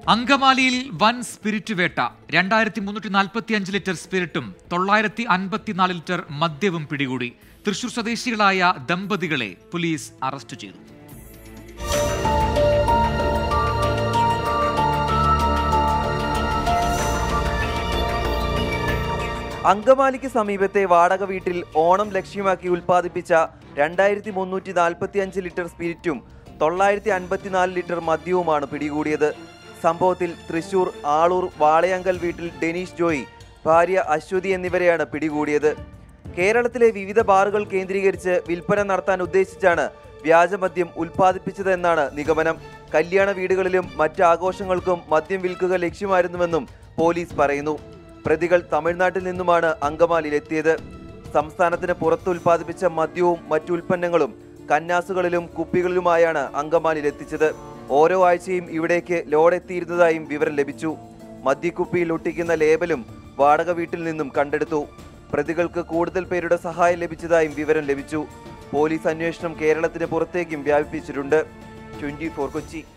അങ്കമാലിയിൽ വൻ സ്പിരിറ്റ് വേട്ട രണ്ടായിരത്തി മുന്നൂറ്റി നാൽപ്പത്തി അഞ്ച് ലിറ്റർ സ്പിരിറ്റും തൊള്ളായിരത്തി അൻപത്തിനാല് ലിറ്റർ മദ്യവും പിടികൂടി തൃശൂർ സ്വദേശികളായ ദമ്പതികളെ പോലീസ് അറസ്റ്റ് ചെയ്തു അങ്കമാലിക്ക് സമീപത്തെ വാടക വീട്ടിൽ ഓണം ലക്ഷ്യമാക്കി ഉൽപ്പാദിപ്പിച്ച രണ്ടായിരത്തി മുന്നൂറ്റി നാൽപ്പത്തി അഞ്ച് ലിറ്റർ സ്പിരിറ്റും തൊള്ളായിരത്തി അൻപത്തിനാല് ലിറ്റർ മദ്യവുമാണ് പിടികൂടിയത് സംഭവത്തിൽ തൃശൂർ ആളൂർ വാളയങ്കൽ വീട്ടിൽ ഡെനീഷ് ജോയി ഭാര്യ അശ്വതി എന്നിവരെയാണ് പിടികൂടിയത് കേരളത്തിലെ വിവിധ ബാറുകൾ കേന്ദ്രീകരിച്ച് വിൽപ്പന നടത്താൻ ഉദ്ദേശിച്ചാണ് വ്യാജമദ്യം ഉൽപ്പാദിപ്പിച്ചതെന്നാണ് നിഗമനം കല്യാണ വീടുകളിലും മറ്റ് ആഘോഷങ്ങൾക്കും മദ്യം വിൽക്കുക ലക്ഷ്യമായിരുന്നുവെന്നും പോലീസ് പറയുന്നു പ്രതികൾ തമിഴ്നാട്ടിൽ നിന്നുമാണ് അങ്കമാലിയിലെത്തിയത് സംസ്ഥാനത്തിന് പുറത്ത് ഉൽപ്പാദിപ്പിച്ച മദ്യവും മറ്റു ഉൽപ്പന്നങ്ങളും കന്നാസുകളിലും കുപ്പികളിലുമായാണ് അങ്കമാലിയിൽ എത്തിച്ചത് ഓരോ ആഴ്ചയും ഇവിടേക്ക് ലോഡ് എത്തിയിരുന്നതായും വിവരം ലഭിച്ചു മദ്യക്കുപ്പിയിൽ ഒട്ടിക്കുന്ന ലേബലും വാടക വീട്ടിൽ നിന്നും കണ്ടെടുത്തു പ്രതികൾക്ക് കൂടുതൽ പേരുടെ സഹായം ലഭിച്ചതായും വിവരം ലഭിച്ചു പോലീസ് അന്വേഷണം കേരളത്തിന് പുറത്തേക്കും വ്യാപിപ്പിച്ചിട്ടുണ്ട് ട്വന്റി കൊച്ചി